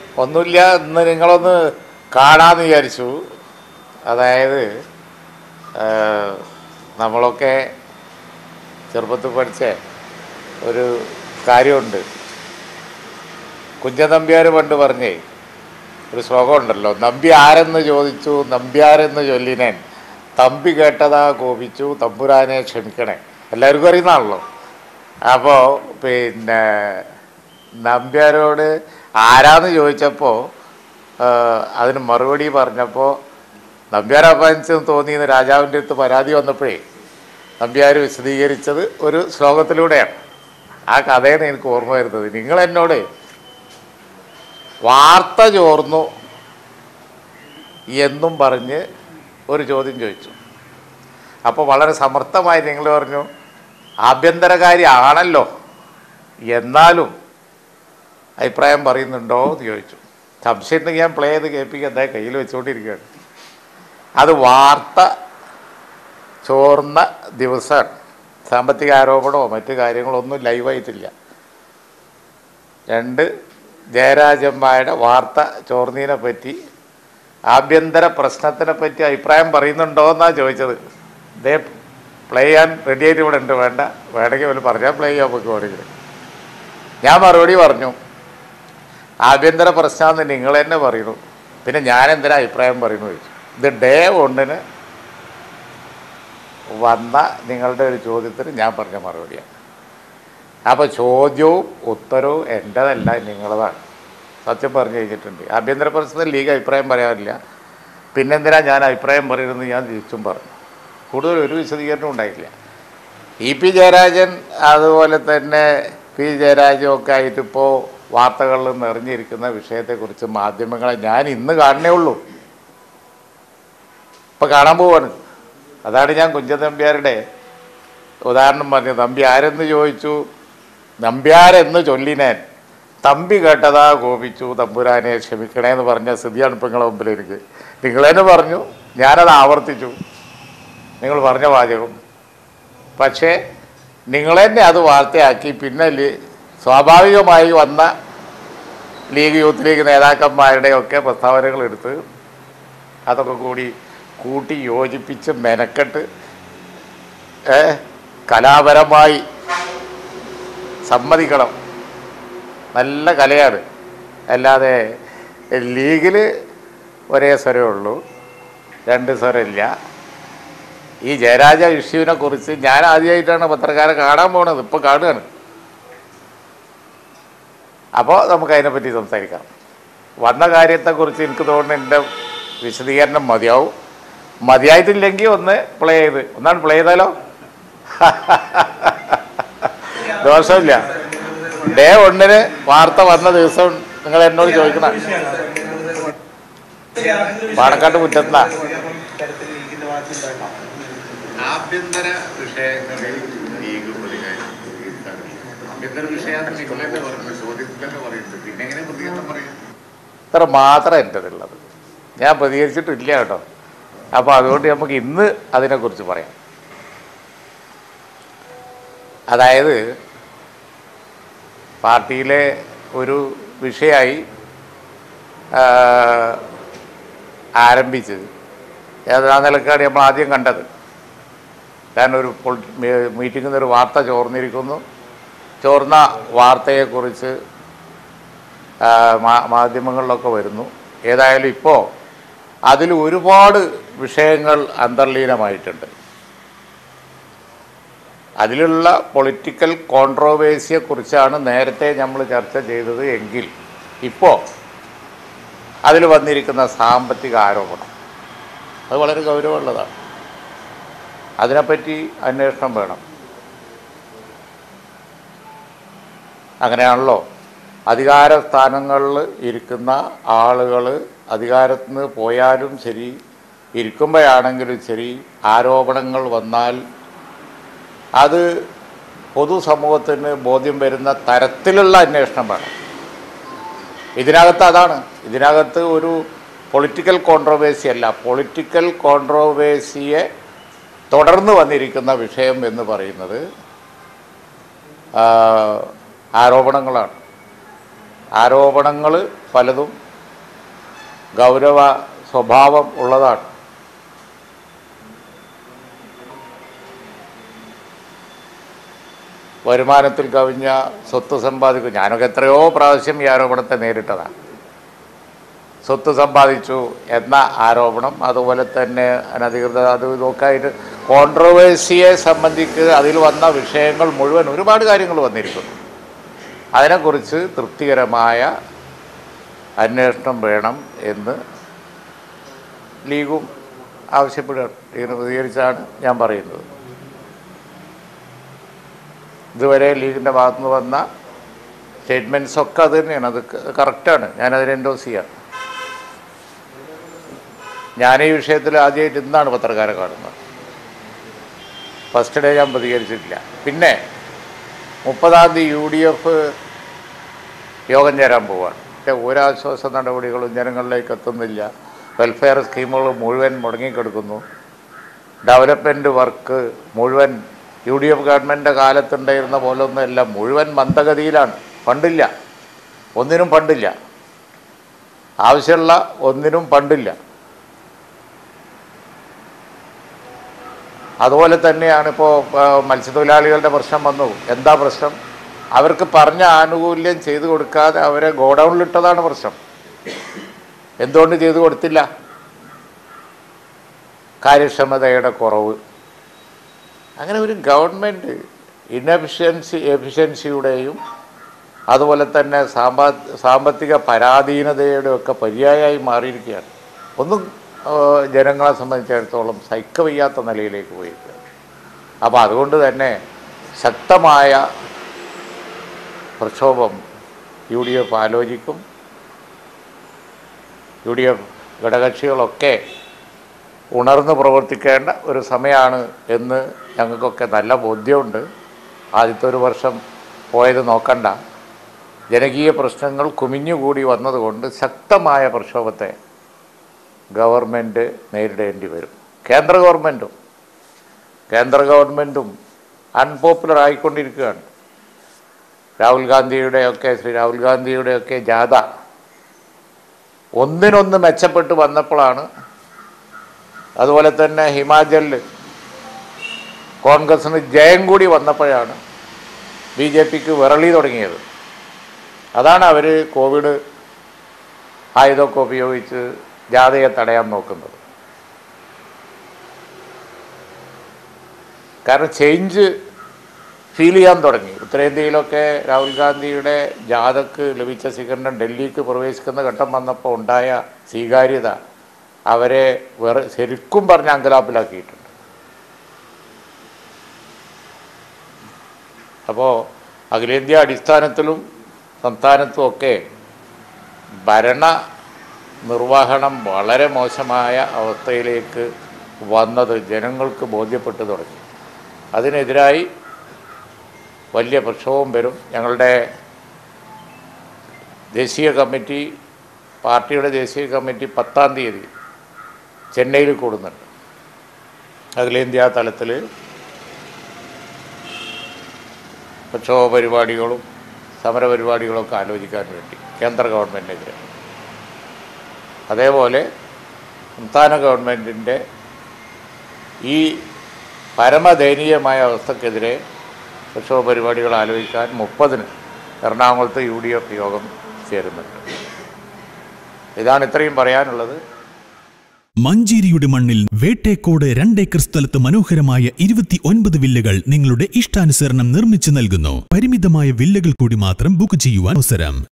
ഒന്നുമില്ല ഇന്ന് നിങ്ങളൊന്ന് കാണാമെന്ന് വിചാരിച്ചു അതായത് ആ, നമ്മളൊക്കെ ചെറുപ്പത്തിൽ പഠിച്ച ഒരു കാര്യമുണ്ട് കുഞ്ഞനമ്പ്യാർ പണ്ട് പറഞ്ഞേ ഒരു ശ്ലോകം ഉണ്ടല്ലോ നമ്പി ആരെന്ന് ചോദിച്ചു നമ്പ്യാരെന്ന് ചൊല്ലിനേൻ തമ്പി കേട്ടതാ കോപിച്ചു തമ്പുരാനെ ക്ഷമിക്കണേ എല്ലാവർക്കും അറിയുന്നതാണല്ലോ അപ്പോൾ പിന്നെ നമ്പ്യാരോട് ആരാന്ന് ചോദിച്ചപ്പോൾ അതിന് മറുപടി പറഞ്ഞപ്പോൾ നമ്പ്യാരപ്പൻസും തോന്നിയെന്ന് രാജാവിൻ്റെ അടുത്ത് പരാതി വന്നപ്പോഴേ നമ്പ്യാർ വിശദീകരിച്ചത് ഒരു ശ്ലോകത്തിലൂടെയാണ് ആ കഥയാണ് എനിക്ക് ഓർമ്മ വരുന്നത് നിങ്ങൾ എന്നോട് വാർത്ത ചോർന്നു എന്നും പറഞ്ഞ് ഒരു ചോദ്യം ചോദിച്ചു അപ്പോൾ വളരെ സമർത്ഥമായി നിങ്ങൾ പറഞ്ഞു ആഭ്യന്തരകാരി ആണല്ലോ എന്നാലും അഭിപ്രായം പറയുന്നുണ്ടോ എന്ന് ചോദിച്ചു സംശയം ഉണ്ടെങ്കിൽ ഞാൻ പ്ലേ ചെയ്ത് കേൾപ്പിക്കാൻ എന്താ കയ്യിൽ വെച്ചുകൊണ്ടിരിക്കുകയാണ് അത് വാർത്ത ചോർന്ന ദിവസമാണ് സാമ്പത്തിക ആരോപണമോ മറ്റു കാര്യങ്ങളോ ഒന്നും ലൈവായിട്ടില്ല രണ്ട് ജയരാജന്മാരുടെ വാർത്ത ചോർന്നതിനെ പറ്റി ആഭ്യന്തര പ്രശ്നത്തിനെ പറ്റി അഭിപ്രായം പറയുന്നുണ്ടോ എന്നാണ് ചോദിച്ചത് ഇതേ പ്ലേ ചെയ്യാൻ റെഡി ആയിട്ട് ഇവിടെ ഉണ്ട് വേണ്ട വേണമെങ്കിൽ പോലും പറഞ്ഞാൽ പ്ലേ ചെയ്യാൻ നമുക്ക് വേണമെങ്കിൽ ഞാൻ മറുപടി പറഞ്ഞു ആഭ്യന്തര പ്രശ്നമെന്ന് നിങ്ങൾ തന്നെ പറയുന്നു പിന്നെ ഞാൻ എന്തിനാ അഭിപ്രായം പറയുന്നു ചോദിച്ചു ഇത് ഡേ ഒന്നിന് വന്ന നിങ്ങളുടെ ഒരു ചോദ്യത്തിന് ഞാൻ പറഞ്ഞ മറുപടിയാണ് അപ്പോൾ ചോദ്യവും ഉത്തരവും എൻ്റെതല്ല നിങ്ങളതാണ് സത്യം പറഞ്ഞു കഴിഞ്ഞിട്ടുണ്ട് ആഭ്യന്തര പ്രശ്നത്തിൽ ലീഗ് അഭിപ്രായം പറയാറില്ല പിന്നെന്തിനാ ഞാൻ അഭിപ്രായം പറയുന്നത് ഞാൻ തിരിച്ചും പറഞ്ഞു കൂടുതൽ ഒരു വിശദീകരണം ഉണ്ടായില്ല ഇ പി ജയരാജൻ അതുപോലെ തന്നെ പി ജയരാജനും ഒക്കെ ആയിട്ടിപ്പോൾ വാർത്തകളിൽ നിറഞ്ഞിരിക്കുന്ന വിഷയത്തെക്കുറിച്ച് മാധ്യമങ്ങളെ ഞാൻ ഇന്ന് കാണണേ ഉള്ളൂ ഇപ്പം കാണാൻ പോവാണ് അതാണ് ഞാൻ കുഞ്ചതമ്പ്യാരുടെ ഉദാഹരണം പറഞ്ഞത് തമ്പി ആരെന്ന് ചോദിച്ചു നമ്പ്യാരെന്ന് ചൊല്ലിനേൻ തമ്പി കേട്ടതാ കോപിച്ചു തമ്പുരാനെ ക്ഷമിക്കണേ എന്ന് പറഞ്ഞ സ്ഥിതിയാണ് ഇപ്പം നിങ്ങളെ മുമ്പിൽ എനിക്ക് നിങ്ങളെന്നെ പറഞ്ഞു ഞാനത് ആവർത്തിച്ചു നിങ്ങൾ പറഞ്ഞ വാചകം പക്ഷേ നിങ്ങളെന്നെ അത് വാർത്തയാക്കി പിന്നെ ലീ- സ്വാഭാവികമായി വന്ന ലീഗ് യൂത്ത് ലീഗ് നേതാക്കന്മാരുടെയൊക്കെ പ്രസ്താവനകൾ എടുത്ത് അതൊക്കെ കൂടി കൂട്ടി യോജിപ്പിച്ച് മെനക്കെട്ട് ഏ, കലാപരമായി സമ്മതിക്കണം നല്ല കലയാണ് അല്ലാതെ ലീഗിൽ ഒരേ സ്വരമേ ഉള്ളൂ രണ്ട് സ്വരമില്ല ഈ ജയരാജ ഇഷ്യൂവിനെ കുറിച്ച് ഞാൻ ആദ്യമായിട്ടാണ് പത്രക്കാരെ കാണാൻ പോണത് ഇപ്പോൾ കാണുകയാണ് അപ്പോൾ നമുക്ക് അതിനെപ്പറ്റി സംസാരിക്കാം വന്ന കാര്യത്തെക്കുറിച്ച് എനിക്ക് തോന്നുന്നു എൻ്റെ വിശദീകരണം മതിയാവും മതിയായിട്ടില്ലെങ്കിൽ ഒന്ന് പ്ലേ ചെയ്ത് ഒന്നാണ് പ്ലേ ചെയ്താലോ ദോഷമില്ല ഡേ ഒന്നിന് വാർത്ത വന്ന ദിവസം നിങ്ങൾ എന്നോട് ചോദിക്കുന്ന പാണക്കാട്ട് മുറ്റത്താ ആഭ്യന്തര വിഷയങ്ങളിൽ ലീഗ് പ്രതികാരം ആഭ്യന്തര വിഷയം നിങ്ങൾ തന്നെ പറഞ്ഞു ചോദ്യത്തിൽ തന്നെ പറയുന്നത് പിന്നെ എങ്ങനെ പ്രതികരണം പറയും ഇത്ര മാത്രം എൻ്റെതുള്ളത് ഞാൻ പ്രതികരിച്ചിട്ടില്ല കേട്ടോ അപ്പോൾ അതുകൊണ്ട് നമുക്ക് ഇന്ന് അതിനെക്കുറിച്ച് പറയാം അതായത് പാർട്ടിയിലെ ഒരു വിഷയമായി ആ, ആരംഭിച്ചത് ഏത് ആ നിലക്കാണ് നമ്മൾ ആദ്യം കണ്ടത് കാരണം ഒരു മീറ്റിംഗിൽ നിന്ന് ഒരു വാർത്ത ചോർന്നിരിക്കുന്നു ചോർന്ന വാർത്തയെക്കുറിച്ച് ആ, മാ- മാധ്യമങ്ങളിലൊക്കെ വരുന്നു ഏതായാലും ഇപ്പോൾ അതിൽ ഒരുപാട് വിഷയങ്ങൾ അന്തർലീനമായിട്ടുണ്ട് അതിലുള്ള പൊളിറ്റിക്കൽ കോൺട്രോവേഴ്സിയെക്കുറിച്ചാണ് നേരത്തെ നമ്മൾ ചർച്ച ചെയ്തത് എങ്കിൽ ഇപ്പോൾ അതിൽ വന്നിരിക്കുന്ന സാമ്പത്തിക ആരോപണം അത് വളരെ ഗൗരവമുള്ളതാണ് അതിനെപ്പറ്റി അന്വേഷണം വേണം അങ്ങനെയാണല്ലോ അധികാര സ്ഥാനങ്ങളിൽ ഇരിക്കുന്ന ആളുകൾ അധികാരത്തിൽ നിന്ന് പോയാലും ശരി ഇരിക്കുമ്പോഴാണെങ്കിലും ശരി ആരോപണങ്ങൾ വന്നാൽ അത് പൊതുസമൂഹത്തിന് ബോധ്യം വരുന്ന തരത്തിലുള്ള അന്വേഷണം വേണം ഇതിനകത്ത് അതാണ് ഇതിനകത്ത് ഒരു പൊളിറ്റിക്കൽ കോൺട്രവേഴ്സി അല്ല പൊളിറ്റിക്കൽ കോൺട്രവേഴ്സിയെ തുടർന്ന് വന്നിരിക്കുന്ന വിഷയം എന്ന് പറയുന്നത് ആ, ആരോപണങ്ങളാണ് ആരോപണങ്ങൾ പലതും ഗൗരവ സ്വഭാവം ഉള്ളതാണ് വരുമാനത്തിൽ കവിഞ്ഞ സ്വത്ത് സമ്പാദിക്കും ഞാനൊക്കെ എത്രയോ പ്രാവശ്യം ഈ ആരോപണത്തെ നേരിട്ടതാണ് സ്വത്ത് സമ്പാദിച്ചു എന്ന ആരോപണം അതുപോലെ തന്നെ അനധികൃത അത് ഇതൊക്കെയായിട്ട് കോൺട്രവേഴ്സിയെ സംബന്ധിച്ച് അതിൽ വന്ന വിഷയങ്ങൾ മുഴുവൻ ഒരുപാട് കാര്യങ്ങൾ വന്നിരിക്കുന്നു അതിനെക്കുറിച്ച് തൃപ്തികരമായ അന്വേഷണം വേണം എന്ന് ലീഗും ആവശ്യപ്പെടുകയാണ് ലീഗിന് പ്രതികരിച്ചാണ് ഞാൻ പറയുന്നത് ഇതുവരെ ലീഗിൻ്റെ ഭാഗത്തുനിന്ന് വന്ന സ്റ്റേറ്റ്മെൻറ്റ്സ് ഒക്കെ അത് തന്നെയാണ് അത് കറക്റ്റാണ് ഞാനതിനെ എൻഡോസ് ചെയ്യാം ഞാൻ ഈ വിഷയത്തിൽ ആദ്യമായിട്ട് ഇന്നാണ് പത്രക്കാരെ കാണുന്നത് ഫസ്റ്റ് ഡേ ഞാൻ പ്രതികരിച്ചിട്ടില്ല പിന്നെ മുപ്പതാം തീയതി യു ഡി എഫ് യോഗം ചേരാൻ പോവാണ് പക്ഷേ ഒരാശ്വാസ നടപടികളും ജനങ്ങളിലേക്ക് എത്തുന്നില്ല വെൽഫെയർ സ്കീമുകൾ മുഴുവൻ മുടങ്ങിക്കിടക്കുന്നു ഡെവലപ്മെൻറ്റ് വർക്ക് മുഴുവൻ യു ഡി എഫ് ഗവൺമെൻറ്റിൻ്റെ കാലത്തുണ്ടായിരുന്ന പോലൊന്നുമല്ല മുഴുവൻ മന്ദഗതിയിലാണ് ഫണ്ടില്ല ഒന്നിനും ഫണ്ടില്ല ആവശ്യമുള്ള ഒന്നിനും ഫണ്ടില്ല അതുപോലെ തന്നെയാണ് ഇപ്പോൾ മത്സ്യത്തൊഴിലാളികളുടെ പ്രശ്നം വന്നു എന്താ പ്രശ്നം അവർക്ക് പറഞ്ഞ ആനുകൂല്യം ചെയ്തു കൊടുക്കാതെ അവരെ ഗോഡൗണിലിട്ടതാണ് പ്രശ്നം എന്തുകൊണ്ട് ചെയ്തു കൊടുത്തില്ല കാര്യക്ഷമതയുടെ കുറവ് അങ്ങനെ ഒരു ഗവൺമെൻറ് ഇനഫിഷ്യൻസി എഫിഷ്യൻസിയുടെയും അതുപോലെ തന്നെ സാമ്പാ സാമ്പത്തിക പരാധീനതയുടെ ഒക്കെ പര്യായമായി മാറിയിരിക്കുകയാണ് ഒന്നും ആ, ജനങ്ങളെ സംബന്ധിച്ചിടത്തോളം സഹിക്ക വയ്യാത്ത നിലയിലേക്ക് പോയിരിക്കുകയാണ് അപ്പോൾ അതുകൊണ്ട് തന്നെ ശക്തമായ പ്രക്ഷോഭം യു ഡി എഫ് ആലോചിക്കും യു ഡി എഫ് ഘടകകക്ഷികളൊക്കെ ഉണർന്ന് പ്രവർത്തിക്കേണ്ട ഒരു സമയമാണ് എന്ന് ഞങ്ങൾക്കൊക്കെ നല്ല ബോധ്യമുണ്ട് ആദ്യത്തെ ഒരു വർഷം പോയത് നോക്കണ്ട ജനകീയ പ്രശ്നങ്ങൾ കുമിഞ്ഞുകൂടി വന്നതുകൊണ്ട് ശക്തമായ പ്രക്ഷോഭത്തെ ഗവൺമെൻറ് നേരിടേണ്ടി വരും കേന്ദ്ര ഗവൺമെൻറ്റും കേന്ദ്ര ഗവൺമെൻറ്റും അൺപോപ്പുലർ ആയിക്കൊണ്ടിരിക്കുകയാണ് രാഹുൽ ഗാന്ധിയുടെയൊക്കെ ശ്രീ രാഹുൽ ഗാന്ധിയുടെയൊക്കെ ജാഥ ഒന്നിനൊന്ന് മെച്ചപ്പെട്ട് വന്നപ്പോഴാണ് അതുപോലെ തന്നെ ഹിമാചലിൽ കോൺഗ്രസിന് ജയം കൂടി വന്നപ്പോഴാണ് ബി ജെ പിക്ക് വിറളി തുടങ്ങിയത് അതാണ് അവർ കോവിഡ് ആയുധമൊക്കെ ഉപയോഗിച്ച് ജാഥയെ തടയാൻ നോക്കുന്നത് കാരണം ചേഞ്ച് ഫീൽ ചെയ്യാൻ തുടങ്ങി ഉത്തരേന്ത്യയിലൊക്കെ രാഹുൽ ഗാന്ധിയുടെ ജാഥക്ക് ലഭിച്ച സ്വീകരണം ഡൽഹിക്ക് പ്രവേശിക്കുന്ന ഘട്ടം വന്നപ്പോൾ ഉണ്ടായ സ്വീകാര്യത അവരെ വേറെ ശരിക്കും പറഞ്ഞ് അങ്കലാപ്പിലാക്കിയിട്ടുണ്ട് അപ്പോൾ അഖിലേന്ത്യാ അടിസ്ഥാനത്തിലും സംസ്ഥാനത്തും ഒക്കെ ഭരണ നിർവഹണം വളരെ മോശമായ അവസ്ഥയിലേക്ക് വന്നത് ജനങ്ങൾക്ക് ബോധ്യപ്പെട്ടു തുടങ്ങി അതിനെതിരായി വലിയ പ്രക്ഷോഭം വരും ഞങ്ങളുടെ ദേശീയ കമ്മിറ്റി പാർട്ടിയുടെ ദേശീയ കമ്മിറ്റി പത്താം തീയതി ചെന്നൈയിൽ കൂടുന്നുണ്ട് അഖിലേന്ത്യാ തലത്തിൽ പ്രക്ഷോഭ പരിപാടികളും സമരപരിപാടികളൊക്കെ ആലോചിക്കാൻ വേണ്ടി കേന്ദ്ര ഗവൺമെൻറ്റിനെതിരെ അതേപോലെ സംസ്ഥാന ഗവൺമെൻറ്റിൻ്റെ ഈ പരമദയനീയമായ അവസ്ഥക്കെതിരെ പ്രക്ഷോഭ പരിപാടികൾ ആലോചിക്കാൻ മുപ്പതിന് എറണാകുളത്ത് യു ഡി എഫ് യോഗം ചേരുന്നുണ്ട് ഇതാണ് ഇത്രയും പറയാനുള്ളത് മഞ്ചേരിയുടെ മണ്ണിൽ വേട്ടേക്കോട് രണ്ടേക്കർ സ്ഥലത്ത് മനോഹരമായ ഇരുപത്തി ഒൻപത് വില്ലകൾ നിങ്ങളുടെ ഇഷ്ടാനുസരണം നിർമ്മിച്ചു നൽകുന്നു പരിമിതമായ വില്ലകൾ കൂടി മാത്രം ബുക്ക് ചെയ്യുവാൻ അവസരം